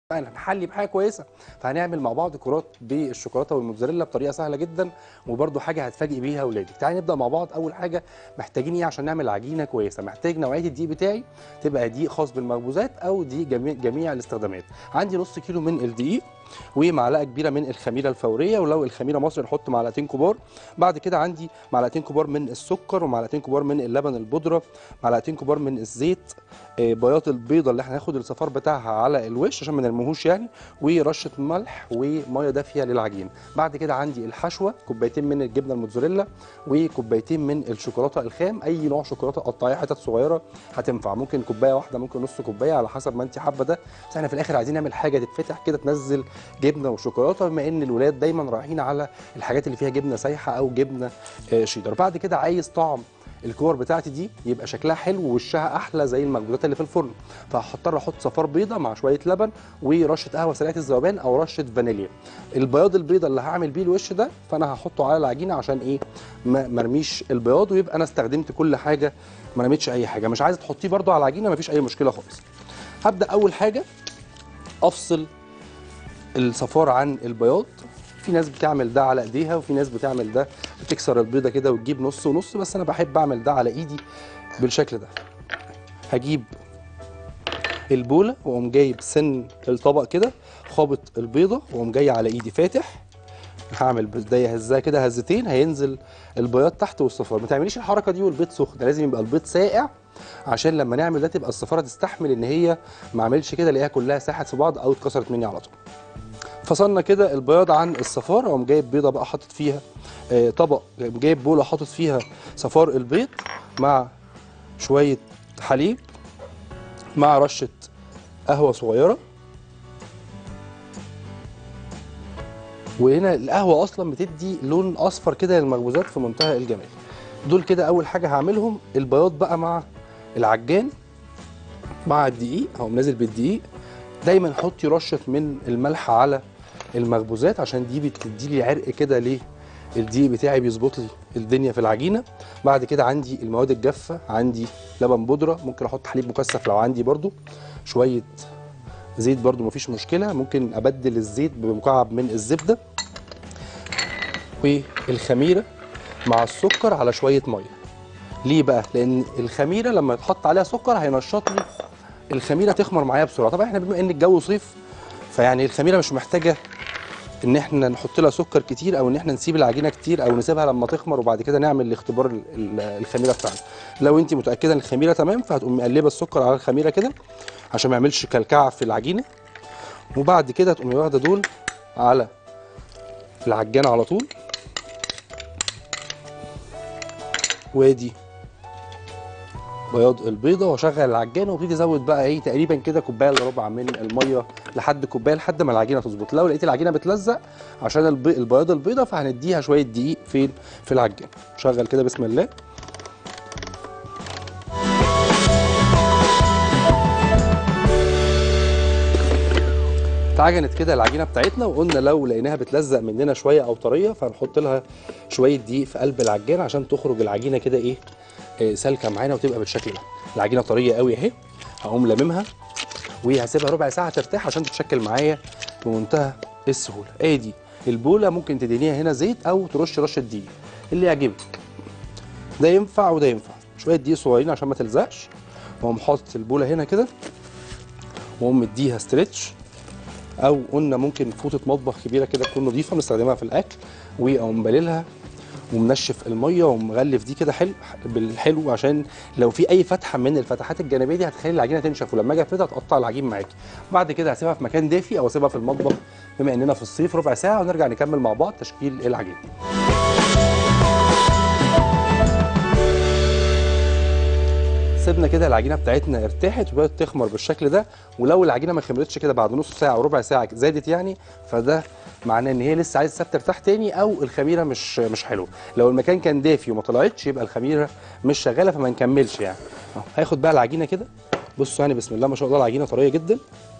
هنحلي بحاجه كويسه فهنعمل مع بعض كرات بالشوكولاته والموتزاريلا بطريقه سهله جدا وبرده حاجه هتفاجئ بيها اولادك تعالي نبدا مع بعض اول حاجه محتاجين ايه عشان نعمل عجينه كويسه محتاج نوعيه الدقيق بتاعي تبقى دقيق خاص بالمخبوزات او دقيق جميع, جميع الاستخدامات عندي نص كيلو من الدقيق ومعلقه كبيره من الخميره الفوريه ولو الخميره مصري نحط معلقتين كبار بعد كده عندي معلقتين كبار من السكر ومعلقتين كبار من اللبن البودره معلقتين كبار من الزيت آه، بياض البيضه اللي احنا هناخد الصفار بتاعها على الوش عشان ما نرميهوش يعني ورشه ملح وميه دافيه للعجين بعد كده عندي الحشوه كوبايتين من الجبنه الموتزاريلا وكوبايتين من الشوكولاته الخام اي نوع شوكولاته قطعيه حتت صغيره هتنفع ممكن كوبايه واحده ممكن نص كوبايه على حسب ما انت حابه ده بس احنا في الاخر عايزين نعمل حاجه تتفتح كده تنزل جبنه وشوكولاته بما ان الولاد دايما رايحين على الحاجات اللي فيها جبنه سايحه او جبنه آه، شيدر بعد كده عايز طعم الكور بتاعتي دي يبقى شكلها حلو ووشها احلى زي المخبوزات اللي في الفرن فهضطر احط صفار بيضه مع شويه لبن ورشه قهوه سريعه الذوبان او رشه فانيليا البياض البيضه اللي هعمل بيه الوش ده فانا هحطه على العجينه عشان ايه ما مرميش البياض ويبقى انا استخدمت كل حاجه ما رميتش اي حاجه مش عايزه تحطيه برده على العجينه مفيش اي مشكله خالص هبدا اول حاجه افصل الصفار عن البياض في ناس بتعمل ده على ايديها وفي ناس بتعمل ده بتكسر البيضه كده وتجيب نص ونص بس انا بحب اعمل ده على ايدي بالشكل ده هجيب البوله واقوم جايب سن الطبق كده خابط البيضه واقوم جاي على ايدي فاتح هعمل بايديا هزها كده هزتين هينزل البياض تحت والصفار ما تعمليش الحركه دي والبيض سخن ده لازم يبقى البيض ساقع عشان لما نعمل ده تبقى الصفاره تستحمل ان هي ما اعملش كده الاقيها كلها ساحت في بعض او اتكسرت مني على طول فصلنا كده البياض عن الصفار اقوم جايب بيضه بقى حاطط فيها آه، طبق جايب بوله حاطط فيها صفار البيض مع شويه حليب مع رشه قهوه صغيره وهنا القهوه اصلا بتدي لون اصفر كده للمخبوزات في منتهى الجمال دول كده اول حاجه هعملهم البياض بقى مع العجان مع الدقيق هقوم نازل بالدقيق دايما حطي رشه من الملح على المخبوزات عشان دي بتدي لي عرق كده ليه الدقيق بتاعي بيظبط لي الدنيا في العجينه بعد كده عندي المواد الجافه عندي لبن بودره ممكن احط حليب مكثف لو عندي برضو شويه زيت برضو مفيش مشكله ممكن ابدل الزيت بمكعب من الزبده والخميره مع السكر على شويه ميه ليه بقى لان الخميره لما يتحط عليها سكر هينشط لي الخميره تخمر معايا بسرعه طبعا احنا بما ان الجو صيف فيعني الخميره مش محتاجه ان احنا نحط لها سكر كتير او ان احنا نسيب العجينه كتير او نسيبها لما تخمر وبعد كده نعمل الاختبار ال- ال- الخميره بتاعتنا لو انت متاكده ان الخميره تمام فهتقوم مقلبه السكر على الخميره كده عشان ما يعملش كلكعه في العجينه وبعد كده تقومي واخده دول على العجان على طول وادي بياض البيضه واشغل العجان وابتدي ازود بقى ايه تقريبا كده كوبايه الا ربع من الميه لحد كوبايه لحد ما العجينه تظبط لو لقيت العجينه بتلزق عشان البي... البياض البيضه فهنديها شويه دقيق فين في العجان شغل كده بسم الله اتعجنت كده العجينه بتاعتنا وقلنا لو لقيناها بتلزق مننا شويه او طريه فهنحط لها شويه دقيق في قلب العجان عشان تخرج العجينه كده ايه آه، سالكه معانا وتبقى بالشكل ده العجينه طريه قوي اهي هقوم لاممها وهسيبها ربع ساعه ترتاح عشان تتشكل معايا بمنتهى السهوله ادي البوله ممكن تدهنيها هنا زيت او ترش رشه دقيق اللي يعجبك ده ينفع وده ينفع شويه دقيق صغيرين عشان ما تلزقش واقوم حاطط البوله هنا كده واقوم مديها ستريتش او قلنا ممكن فوطه مطبخ كبيره كده تكون نظيفه بنستخدمها في الاكل واقوم بليلها ومنشف الميه ومغلف دي كده حلو بالحلو عشان لو في اي فتحه من الفتحات الجانبيه دي هتخلي العجينه تنشف ولما اجي افردها تقطع العجين معاكي بعد كده هسيبها في مكان دافي او اسيبها في المطبخ بما اننا في الصيف ربع ساعه ونرجع نكمل مع بعض تشكيل العجين سيبنا كده العجينه بتاعتنا ارتاحت وبدات تخمر بالشكل ده ولو العجينه ما خمرتش كده بعد نص ساعه او ربع ساعه زادت يعني فده معناه ان هي لسه عايزه تسيب ترتاح تاني او الخميره مش مش حلوه لو المكان كان دافي وما طلعتش يبقى الخميره مش شغاله فما نكملش يعني اهو هاخد بقى العجينه كده بصوا يعني بسم الله ما شاء الله العجينه طريه جدا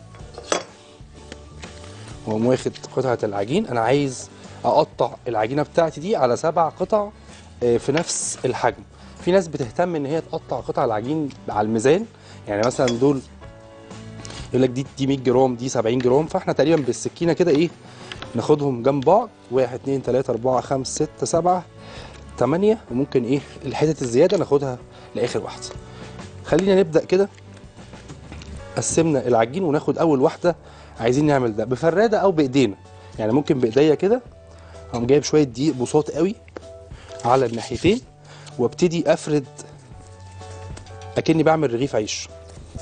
واقوم واخد قطعه العجين انا عايز اقطع العجينه بتاعتي دي على سبع قطع آه، في نفس الحجم في ناس بتهتم ان هي تقطع قطع العجين على الميزان يعني مثلا دول يقول لك دي دي 100 جرام دي 70 جرام فاحنا تقريبا بالسكينه كده ايه ناخدهم جنب بعض 1 2 3 4 5 6 7 8 وممكن ايه الحتت الزياده ناخدها لاخر واحده خلينا نبدا كده قسمنا العجين وناخد اول واحده عايزين نعمل ده بفراده او بايدينا يعني ممكن بايديا كده اقوم جايب شويه دقيق بساط قوي على الناحيتين وابتدي افرد اكني بعمل رغيف عيش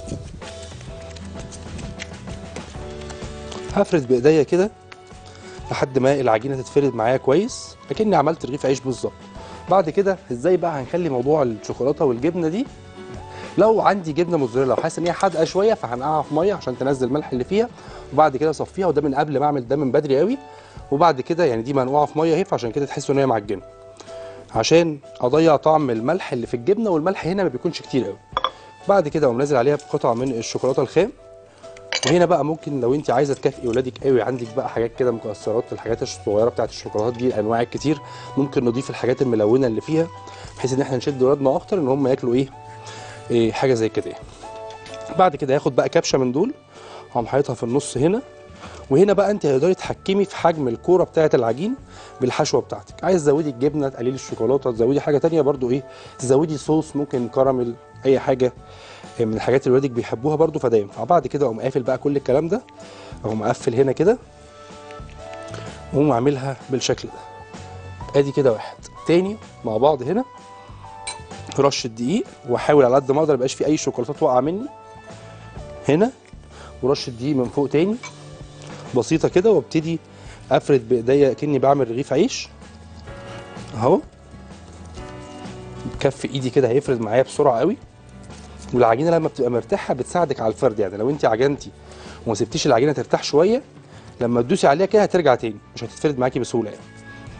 هفرد بايديا كده لحد ما العجينه تتفرد معايا كويس اكني عملت رغيف عيش بالظبط بعد كده ازاي بقى هنخلي موضوع الشوكولاته والجبنه دي لو عندي جبنه موتزاريلا وحاسس ان هي حادقه شويه فهنقعها في ميه عشان تنزل الملح اللي فيها وبعد كده اصفيها وده من قبل ما اعمل ده من بدري قوي وبعد كده يعني دي منقوعه في ميه اهي فعشان كده تحسوا ان هي معجنه عشان اضيع طعم الملح اللي في الجبنه والملح هنا ما بيكونش كتير قوي بعد كده اقوم نازل عليها بقطعه من الشوكولاته الخام وهنا بقى ممكن لو انت عايزه تكافئي ولادك قوي عندك بقى حاجات كده مكسرات الحاجات الصغيره بتاعت الشوكولاتات دي الانواع الكتير ممكن نضيف الحاجات الملونه اللي فيها بحيث ان احنا نشد ولادنا اكتر ان هم ياكلوا ايه, إيه حاجه زي كده بعد كده هاخد بقى كبشه من دول هقوم حاططها في النص هنا وهنا بقى انت هتقدري تحكمي في حجم الكوره بتاعه العجين بالحشوه بتاعتك عايز تزودي الجبنه تقللي الشوكولاته تزودي حاجه تانية برضو ايه تزودي صوص ممكن كراميل اي حاجه من الحاجات اللي ولادك بيحبوها برضو فده ينفع بعد كده اقوم قافل بقى كل الكلام ده اقوم مقفل هنا كده واقوم عاملها بالشكل ده ادي كده واحد تاني مع بعض هنا رشه دقيق واحاول على قد ما اقدر ميبقاش في اي شوكولاتات واقعه مني هنا ورشه دقيق من فوق تاني بسيطه كده وابتدي افرد بايديا كاني بعمل رغيف عيش اهو بكف ايدي كده هيفرد معايا بسرعه قوي والعجينه لما بتبقى مرتاحه بتساعدك على الفرد يعني لو انت عجنتي وما سبتيش العجينه ترتاح شويه لما تدوسي عليها كده هترجع تاني مش هتتفرد معاكي بسهوله يعني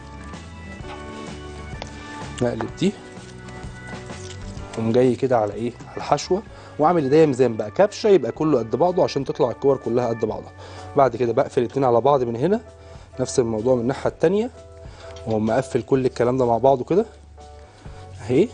نقلب دي اقوم جاي كده على ايه على الحشوه واعمل ايديا ميزان بقى كبشه يبقى كله قد بعضه عشان تطلع الكور كلها قد بعضها بعد كده بقفل الاتنين على بعض من هنا نفس الموضوع من الناحيه التانيه واقوم مقفل كل الكلام ده مع بعضه كده اهي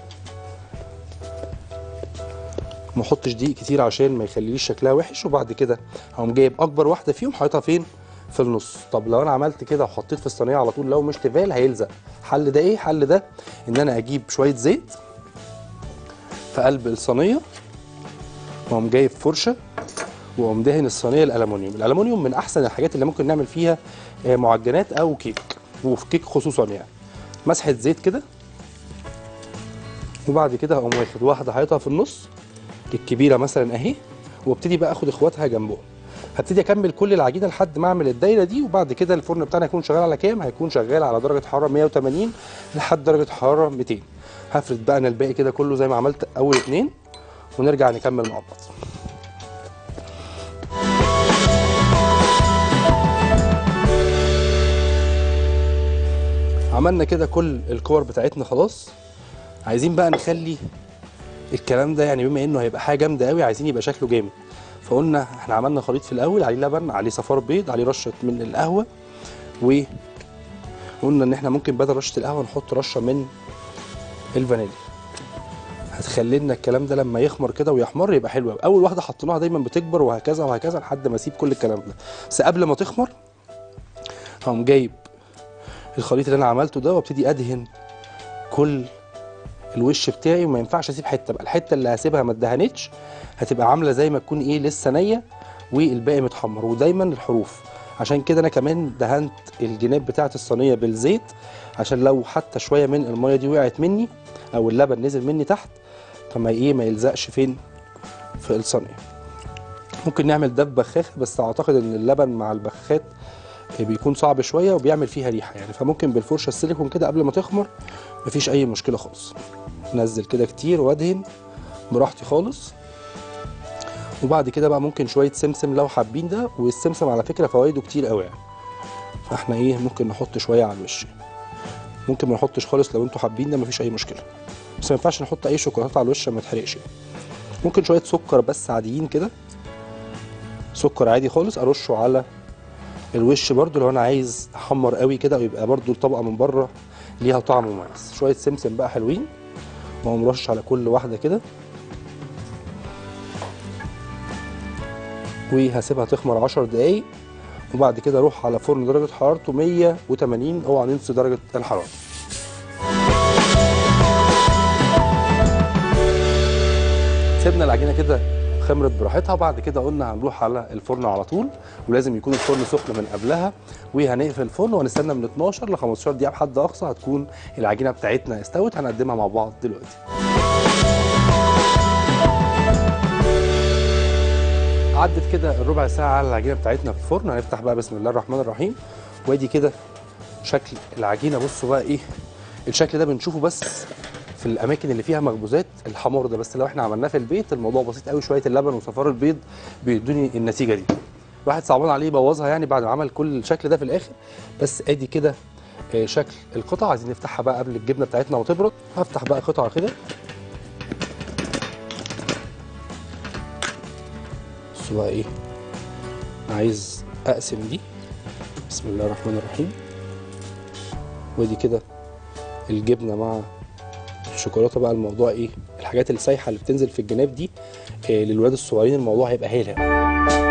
ما احطش دقيق كتير عشان ما يخليليش شكلها وحش وبعد كده هقوم جايب اكبر واحده فيهم حاططها فين في النص طب لو انا عملت كده وحطيت في الصينيه على طول لو مش تيفال هيلزق حل ده ايه حل ده ان انا اجيب شويه زيت في قلب الصينيه واقوم جايب فرشه واقوم دهن الصينيه الالومنيوم الالومنيوم من احسن الحاجات اللي ممكن نعمل فيها آه، معجنات او كيك وفي كيك خصوصا يعني مسحه زيت كده وبعد كده هقوم واخد واحده حاططها في النص الكبيره مثلا اهي وابتدي بقى اخد اخواتها جنبهم هبتدي اكمل كل العجينه لحد ما اعمل الدايره دي وبعد كده الفرن بتاعنا هيكون شغال على كام هيكون شغال على درجه حراره 180 لحد درجه حراره 200 هفرد بقى انا الباقي كده كله زي ما عملت اول اتنين ونرجع نكمل مع بعض عملنا كده كل الكور بتاعتنا خلاص عايزين بقى نخلي الكلام ده يعني بما انه هيبقى حاجه جامده قوي عايزين يبقى شكله جامد فقلنا احنا عملنا خليط في الاول عليه لبن عليه صفار بيض عليه رشه من القهوه وقلنا ان احنا ممكن بدل رشه القهوه نحط رشه من الفانيليا هتخلي لنا الكلام ده لما يخمر كده ويحمر يبقى حلو قوي اول واحده حطيناها دايما بتكبر وهكذا وهكذا لحد ما اسيب كل الكلام ده بس قبل ما تخمر هقوم جايب الخليط اللي انا عملته ده وابتدي ادهن كل الوش بتاعي وما ينفعش اسيب حته بقى الحته اللي هسيبها ما اتدهنتش هتبقى عامله زي ما تكون ايه لسه نيه والباقي متحمر ودايما الحروف عشان كده انا كمان دهنت الجناب بتاعه الصينيه بالزيت عشان لو حتى شويه من الميه دي وقعت مني او اللبن نزل مني تحت فما ايه ما يلزقش فين في الصينيه ممكن نعمل ده ببخاخه بس اعتقد ان اللبن مع البخاخات بيكون صعب شويه وبيعمل فيها ريحه يعني فممكن بالفرشه السيليكون كده قبل ما تخمر مفيش اي مشكله خالص نزل كده كتير وادهن براحتي خالص وبعد كده بقى ممكن شويه سمسم لو حابين ده والسمسم على فكره فوائده كتير قوي يعني فاحنا ايه ممكن نحط شويه على الوش ممكن ما نحطش خالص لو انتوا حابين ده مفيش اي مشكله بس ما ينفعش نحط اي شوكولاته على الوش عشان ما يتحرقش يعني. ممكن شويه سكر بس عاديين كده سكر عادي خالص ارشه على الوش برضو لو انا عايز احمر قوي كده ويبقى برضو الطبقه من بره ليها طعم مميز شويه سمسم بقى حلوين واقوم رشش على كل واحده كده وهسيبها تخمر 10 دقايق وبعد كده اروح على فرن درجه حرارته 180 اوعى ننسى درجه الحراره سيبنا العجينه كده خمرت براحتها بعد كده قلنا هنروح على الفرن على طول ولازم يكون الفرن سخن من قبلها وهنقفل الفرن وهنستنى من 12 ل 15 دقيقه بحد اقصى هتكون العجينه بتاعتنا استوت هنقدمها مع بعض دلوقتي عدت كده الربع ساعه على العجينه بتاعتنا في الفرن هنفتح بقى بسم الله الرحمن الرحيم وادي كده شكل العجينه بصوا بقى ايه الشكل ده بنشوفه بس في الاماكن اللي فيها مخبوزات الحمار ده بس لو احنا عملناه في البيت الموضوع بسيط قوي شويه اللبن وصفار البيض بيدوني النتيجه دي الواحد صعبان عليه يبوظها يعني بعد ما عمل كل الشكل ده في الاخر بس ادي كده آه، شكل القطع عايزين نفتحها بقى قبل الجبنه بتاعتنا ما تبرد هفتح بقى قطعه كده بصوا بقى ايه عايز اقسم دي بسم الله الرحمن الرحيم ودي كده الجبنه مع الشوكولاته بقى الموضوع ايه الحاجات السايحه اللي بتنزل في الجناب دي آه للولاد الصغيرين الموضوع هيبقى هايل